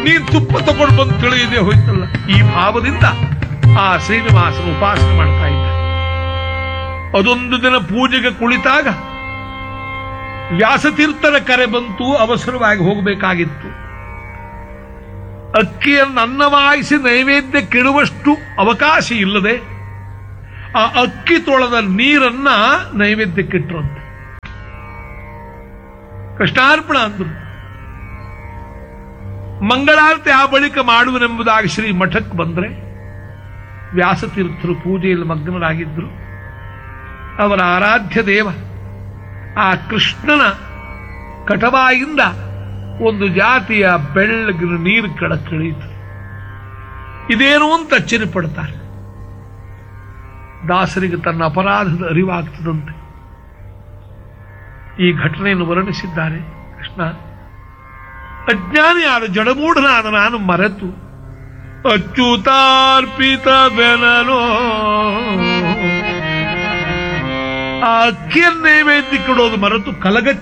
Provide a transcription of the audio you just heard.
ನೀನ್ ತುಪ್ಪ ತಗೊಂಡು ಬಂದು ತಿಳಿಯದೆ ಹೋಯ್ತಲ್ಲ ಈ ಭಾವದಿಂದ ಆ ಶ್ರೀನಿವಾಸನ ಉಪಾಸನೆ ಮಾಡ್ತಾ ಇದ್ದ ಅದೊಂದು ದಿನ ಪೂಜೆಗೆ ಕುಳಿತಾಗ ವ್ಯಾಸತೀರ್ಥರ ಕರೆ ಬಂತು ಅವಸರವಾಗಿ ಹೋಗಬೇಕಾಗಿತ್ತು ಅಕ್ಕಿಯನ್ನು ಅನ್ನವಾಯಿಸಿ ನೈವೇದ್ಯಕ್ಕಿಡುವಷ್ಟು ಅವಕಾಶ ಇಲ್ಲದೆ ಆ ಅಕ್ಕಿ ತೊಳೆದ ನೀರನ್ನ ನೈವೇದ್ಯಕ್ಕಿಟ್ರಂತೆ ಕೃಷ್ಣಾರ್ಪಣ ಅಂದ್ರು ಮಂಗಳಾರತಿ ಆ ಬಳಿಕ ಮಾಡುವನೆಂಬುದಾಗಿ ಶ್ರೀ ಮಠಕ್ಕೆ ಬಂದ್ರೆ ವ್ಯಾಸತೀರ್ಥರು ಪೂಜೆಯಲ್ಲಿ ಮಗ್ನರಾಗಿದ್ದರು ಅವರ ಆರಾಧ್ಯ ದೇವ ಆ ಕೃಷ್ಣನ ಕಟವಾಯಿಂದ ಒಂದು ಜಾತಿಯ ಬೆಳ್ಳಗಿನ ನೀರು ಕೆಳಕ್ಕಿಳಿಯಿತು ಇದೇನು ಅಂತ ಅಚ್ಚರಿ ಪಡ್ತಾರೆ ದಾಸರಿಗೆ ತನ್ನ ಅಪರಾಧದ ಅರಿವಾಗ್ತದಂತೆ ಈ ಘಟನೆಯನ್ನು ವರ್ಣಿಸಿದ್ದಾರೆ ಕೃಷ್ಣ ಅಜ್ಞಾನಿಯಾದ ಜಡಮೂಢನಾದ ನಾನು ಮರೆತು ಅಚ್ಯುತಾರ್ಪಿತ ಬೆನಲೋ ಆ ಅಕ್ಕಿಯ ನೈವೇದ್ಯಕ್ಕಿಡೋದು ಮರೆತು ಕಲಗ